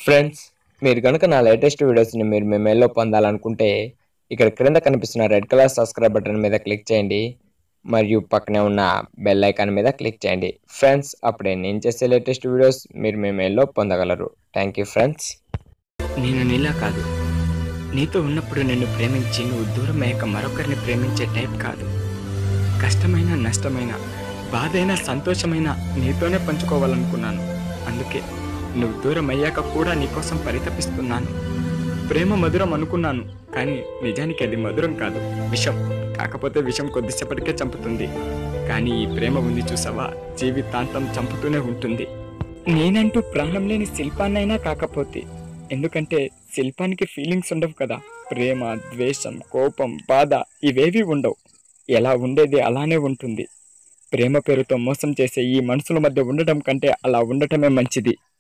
friends మీరు కనుక నా లేటెస్ట్ వీడియోస్ని మీరు మీ మెయిల్లో పొందాలనుకుంటే ఇక్కడ క్రింద కనిపిస్తున్న రెడ్ కలర్ సబ్స్క్రైబ్ బటన్ మీద క్లిక్ చేయండి మరియు పక్కనే ఉన్న బెల్ ఐకాన్ మీద క్లిక్ చేయండి ఫ్రెండ్స్ అప్పుడే నేను చేసే లేటెస్ట్ వీడియోస్ మీరు మీ మెయిల్లో పొందగలరు థ్యాంక్ యూ ఫ్రెండ్స్ నేను నీలా కాదు నీతో ఉన్నప్పుడు నిన్ను ప్రేమించి నువ్వు దూరం అయ్యాక మరొకరిని ప్రేమించే టైప్ కాదు కష్టమైన నష్టమైన బాధైనా సంతోషమైన నీతోనే పంచుకోవాలనుకున్నాను అందుకే నువ్వు దూరం అయ్యాక కూడా నీకోసం పరితపిస్తున్నాను ప్రేమ మధురం అనుకున్నాను కానీ నిజానికి అది మధురం కాదు విషం కాకపోతే విషం కొద్దిసేపటికే చంపుతుంది కానీ ఈ ప్రేమ ఉంది చూసావా జీవితాంతం చంపుతూనే ఉంటుంది నేనంటూ ప్రాణం లేని శిల్పాన్నైనా కాకపోతే ఎందుకంటే శిల్పానికి ఫీలింగ్స్ ఉండవు కదా ప్రేమ ద్వేషం కోపం బాధ ఇవేవి ఉండవు ఎలా ఉండేది అలానే ఉంటుంది ప్రేమ పేరుతో మోసం చేసే ఈ మనుషుల మధ్య ఉండటం కంటే అలా ఉండటమే మంచిది